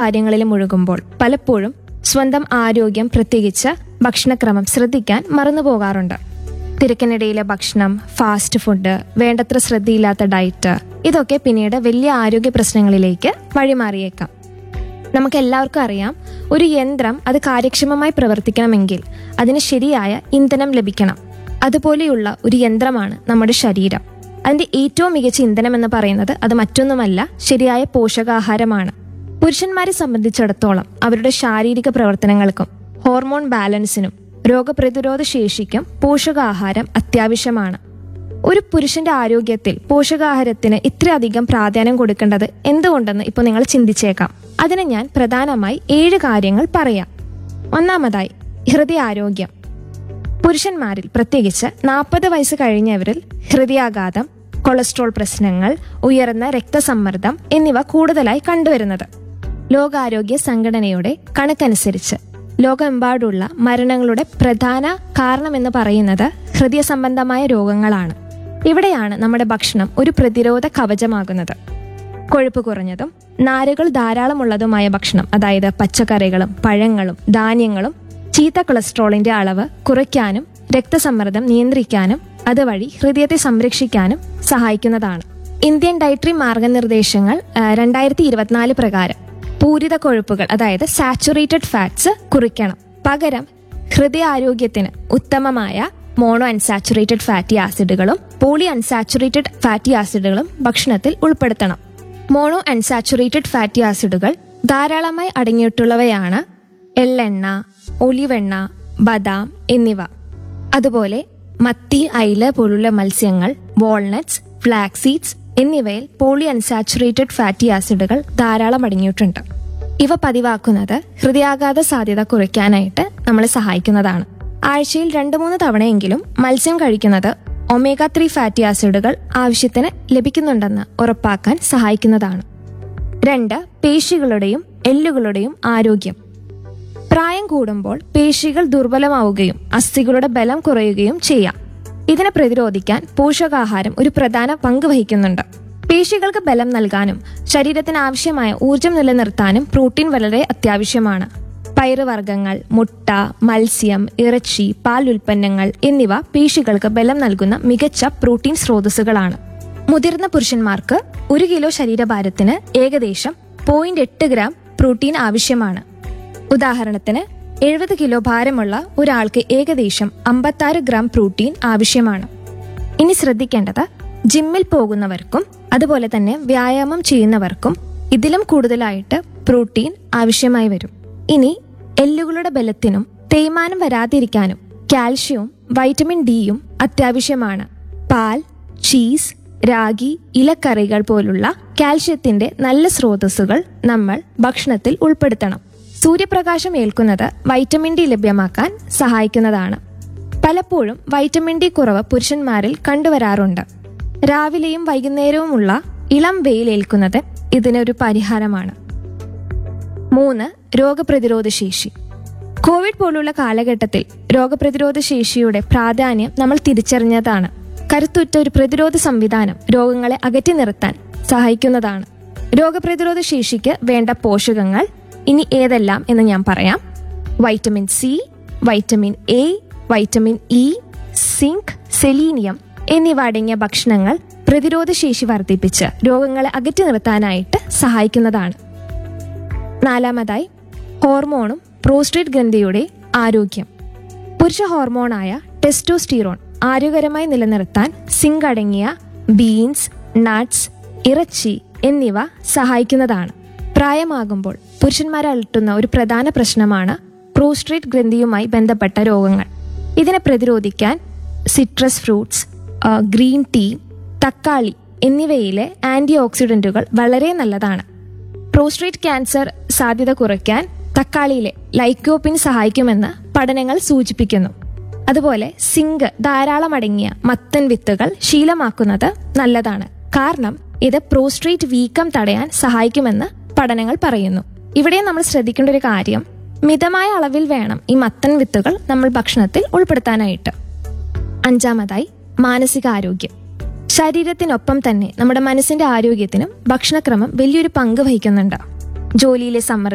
കാര്യങ്ങളിലും മുഴുകുമ്പോൾ പലപ്പോഴും സ്വന്തം ആരോഗ്യം പ്രത്യേകിച്ച് ഭക്ഷണക്രമം ശ്രദ്ധിക്കാൻ മറന്നുപോകാറുണ്ട് തിരക്കിനിടയിലെ ഭക്ഷണം ഫാസ്റ്റ് ഫുഡ് വേണ്ടത്ര ശ്രദ്ധയില്ലാത്ത ഡയറ്റ് ഇതൊക്കെ പിന്നീട് വലിയ ആരോഗ്യ പ്രശ്നങ്ങളിലേക്ക് വഴിമാറിയേക്കാം നമുക്ക് എല്ലാവർക്കും അറിയാം ഒരു യന്ത്രം അത് കാര്യക്ഷമമായി പ്രവർത്തിക്കണമെങ്കിൽ അതിന് ശരിയായ ഇന്ധനം ലഭിക്കണം അതുപോലെയുള്ള ഒരു യന്ത്രമാണ് നമ്മുടെ ശരീരം അതിന്റെ ഏറ്റവും മികച്ച ഇന്ധനം എന്ന് പറയുന്നത് അത് മറ്റൊന്നുമല്ല ശരിയായ പോഷകാഹാരമാണ് പുരുഷന്മാരെ സംബന്ധിച്ചിടത്തോളം അവരുടെ ശാരീരിക പ്രവർത്തനങ്ങൾക്കും ഹോർമോൺ ബാലൻസിനും രോഗപ്രതിരോധ ശേഷിക്കും പോഷകാഹാരം അത്യാവശ്യമാണ് ഒരു പുരുഷന്റെ ആരോഗ്യത്തിൽ പോഷകാഹാരത്തിന് ഇത്രയധികം പ്രാധാന്യം കൊടുക്കേണ്ടത് എന്തുകൊണ്ടെന്ന് ഇപ്പോൾ നിങ്ങൾ ചിന്തിച്ചേക്കാം അതിന് ഞാൻ പ്രധാനമായി ഏഴ് കാര്യങ്ങൾ പറയാം ഒന്നാമതായി ഹൃദയാരോഗ്യം പുരുഷന്മാരിൽ പ്രത്യേകിച്ച് നാൽപ്പത് വയസ്സ് കഴിഞ്ഞവരിൽ ഹൃദയാഘാതം കൊളസ്ട്രോൾ പ്രശ്നങ്ങൾ ഉയർന്ന രക്തസമ്മർദ്ദം എന്നിവ കൂടുതലായി കണ്ടുവരുന്നത് ലോകാരോഗ്യ സംഘടനയുടെ കണക്കനുസരിച്ച് ലോകമെമ്പാടുള്ള മരണങ്ങളുടെ പ്രധാന കാരണമെന്ന് പറയുന്നത് ഹൃദയ സംബന്ധമായ രോഗങ്ങളാണ് ഇവിടെയാണ് നമ്മുടെ ഭക്ഷണം ഒരു പ്രതിരോധ കവചമാകുന്നത് കൊഴുപ്പ് കുറഞ്ഞതും നാരുകൾ ധാരാളമുള്ളതുമായ ഭക്ഷണം അതായത് പച്ചക്കറികളും പഴങ്ങളും ധാന്യങ്ങളും ചീത്ത കൊളസ്ട്രോളിന്റെ അളവ് കുറയ്ക്കാനും രക്തസമ്മർദ്ദം നിയന്ത്രിക്കാനും അതുവഴി ഹൃദയത്തെ സംരക്ഷിക്കാനും സഹായിക്കുന്നതാണ് ഇന്ത്യൻ ഡയറ്ററി മാർഗനിർദ്ദേശങ്ങൾ രണ്ടായിരത്തി ഇരുപത്തിനാല് പ്രകാരം പൂരിത കൊഴുപ്പുകൾ അതായത് സാച്ചുറേറ്റഡ് ഫാറ്റ്സ് കുറിക്കണം പകരം ഹൃദയാരോഗ്യത്തിന് ഉത്തമമായ മോണോ അൺസാച്ചുറേറ്റഡ് ഫാറ്റി ആസിഡുകളും പോളി അൺസാച്ചുറേറ്റഡ് ഫാറ്റി ആസിഡുകളും ഭക്ഷണത്തിൽ ഉൾപ്പെടുത്തണം മോണോ അൺസാച്ചുറേറ്റഡ് ഫാറ്റി ആസിഡുകൾ ധാരാളമായി അടങ്ങിയിട്ടുള്ളവയാണ് എള്ളെണ്ണ ഒലിവെണ്ണ ബദാം എന്നിവ അതുപോലെ മത്തി അയില പോലുള്ള മത്സ്യങ്ങൾ വാൾനട്ട്സ് ഫ്ലാക്സീഡ്സ് എന്നിവയിൽ പോളി അൺസാച്ചുറേറ്റഡ് ഫാറ്റി ആസിഡുകൾ ധാരാളം അടങ്ങിയിട്ടുണ്ട് ഇവ പതിവാക്കുന്നത് ഹൃദയാഘാത സാധ്യത കുറയ്ക്കാനായിട്ട് നമ്മളെ സഹായിക്കുന്നതാണ് ആഴ്ചയിൽ രണ്ട് മൂന്ന് തവണയെങ്കിലും മത്സ്യം കഴിക്കുന്നത് ഒമേഗ ത്രീ ഫാറ്റി ആസിഡുകൾ ആവശ്യത്തിന് ലഭിക്കുന്നുണ്ടെന്ന് ഉറപ്പാക്കാൻ സഹായിക്കുന്നതാണ് രണ്ട് പേശികളുടെയും എല്ലുകളുടെയും ആരോഗ്യം പ്രായം കൂടുമ്പോൾ പേശികൾ ദുർബലമാവുകയും അസ്ഥികളുടെ ബലം കുറയുകയും ചെയ്യാം ഇതിനെ പ്രതിരോധിക്കാൻ പോഷകാഹാരം ഒരു പ്രധാന പങ്ക് വഹിക്കുന്നുണ്ട് പേശികൾക്ക് ബലം നൽകാനും ശരീരത്തിന് ആവശ്യമായ ഊർജം നിലനിർത്താനും പ്രോട്ടീൻ വളരെ അത്യാവശ്യമാണ് പയറുവർഗ്ഗങ്ങൾ മുട്ട മത്സ്യം ഇറച്ചി പാൽ ഉൽപ്പന്നങ്ങൾ എന്നിവ പേശികൾക്ക് ബലം നൽകുന്ന മികച്ച പ്രോട്ടീൻ സ്രോതസ്സുകളാണ് മുതിർന്ന പുരുഷന്മാർക്ക് ഒരു കിലോ ശരീരഭാരത്തിന് ഏകദേശം പോയിന്റ് എട്ട് ഗ്രാം പ്രോട്ടീൻ ആവശ്യമാണ് ഉദാഹരണത്തിന് എഴുപത് കിലോ ഭാരമുള്ള ഒരാൾക്ക് ഏകദേശം അമ്പത്താറ് ഗ്രാം പ്രോട്ടീൻ ആവശ്യമാണ് ഇനി ശ്രദ്ധിക്കേണ്ടത് ജിമ്മിൽ പോകുന്നവർക്കും അതുപോലെ തന്നെ വ്യായാമം ചെയ്യുന്നവർക്കും ഇതിലും കൂടുതലായിട്ട് പ്രോട്ടീൻ ആവശ്യമായി വരും ഇനി എല്ലുകളുടെ ബലത്തിനും തേയ്മാനം വരാതിരിക്കാനും കാൽഷ്യവും വൈറ്റമിൻ ഡിയും അത്യാവശ്യമാണ് പാൽ ചീസ് രാഗി ഇലക്കറികൾ പോലുള്ള കാൽഷ്യത്തിന്റെ നല്ല സ്രോതസ്സുകൾ നമ്മൾ ഭക്ഷണത്തിൽ ഉൾപ്പെടുത്തണം സൂര്യപ്രകാശം ഏൽക്കുന്നത് വൈറ്റമിൻ ഡി ലഭ്യമാക്കാൻ സഹായിക്കുന്നതാണ് പലപ്പോഴും വൈറ്റമിൻ ഡി കുറവ് പുരുഷന്മാരിൽ കണ്ടുവരാറുണ്ട് രാവിലെയും വൈകുന്നേരവുമുള്ള ഇളം വെയിൽ ഏൽക്കുന്നത് ഇതിനൊരു പരിഹാരമാണ് മൂന്ന് രോഗപ്രതിരോധ ശേഷി കോവിഡ് പോലുള്ള കാലഘട്ടത്തിൽ രോഗപ്രതിരോധ ശേഷിയുടെ പ്രാധാന്യം നമ്മൾ തിരിച്ചറിഞ്ഞതാണ് കരുത്തുറ്റ ഒരു പ്രതിരോധ സംവിധാനം രോഗങ്ങളെ അകറ്റി നിർത്താൻ സഹായിക്കുന്നതാണ് രോഗപ്രതിരോധ ശേഷിക്ക് വേണ്ട പോഷകങ്ങൾ ഇനി ഏതെല്ലാം എന്ന് ഞാൻ പറയാം vitamin C vitamin A vitamin E zinc selenium എന്നിവ അടങ്ങിയ ഭക്ഷണങ്ങൾ പ്രതിരോധ ശേഷി വർദ്ധിപ്പിച്ച് രോഗങ്ങളെ അകറ്റി നിർത്താനായിട്ട് സഹായിക്കുന്നതാണ് നാലാമതായി ഹോർമോണും പ്രോസ്റ്റേറ്റ് ഗ്രന്ഥിയുടെ ആരോഗ്യം പുരുഷ ഹോർമോണായ ടെസ്റ്റോസ്റ്റീറോൺ ആരോഗ്യകരമായി നിലനിർത്താൻ സിങ്ക് അടങ്ങിയ ബീൻസ് നട്ട്സ് ഇറച്ചി എന്നിവ സഹായിക്കുന്നതാണ് പ്രായമാകുമ്പോൾ പുരുഷന്മാരെ അലട്ടുന്ന ഒരു പ്രധാന പ്രശ്നമാണ് പ്രോസ്ട്രേറ്റ് ഗ്രന്ഥിയുമായി ബന്ധപ്പെട്ട രോഗങ്ങൾ ഇതിനെ പ്രതിരോധിക്കാൻ സിട്രസ് ഫ്രൂട്ട്സ് ആ, ഗ്രീൻ ടീ തക്കാളി എന്നിവയിലെ ആന്റി ഓക്സിഡന്റുകൾ വളരെ നല്ലതാണ് പ്രോസ്ട്രേറ്റ് ക്യാൻസർ സാധ്യത കുറയ്ക്കാൻ തക്കാളിയിലെ ലൈക്കോപ്പിൻ സഹായിക്കുമെന്ന് പഠനങ്ങൾ സൂചിപ്പിക്കുന്നു അതുപോലെ സിങ്ക് ധാരാളം അടങ്ങിയ മത്തൻ വിത്തുകൾ ശീലമാക്കുന്നത് നല്ലതാണ് കാരണം ഇത് പ്രോസ്ട്രേറ്റ് വീക്കം തടയാൻ സഹായിക്കുമെന്ന് പഠനങ്ങൾ പറയുന്നു ഇവിടെ നമ്മൾ ശ്രദ്ധിക്കേണ്ട ഒരു കാര്യം മിതമായ അളവിൽ വേണം ഈ മത്തൻ വിത്തുകൾ നമ്മൾ ഭക്ഷണത്തിൽ ഉൾപ്പെടുത്താനായിട്ട് അഞ്ചാമതായി മാനസികാരോഗ്യം ശരീരത്തിനൊപ്പം തന്നെ നമ്മുടെ മനസ്സിന്റെ ആരോഗ്യത്തിനും ഭക്ഷണക്രമം വലിയൊരു പങ്ക് വഹിക്കുന്നുണ്ട് ജോലിയിലെ സമ്മർദ്ദം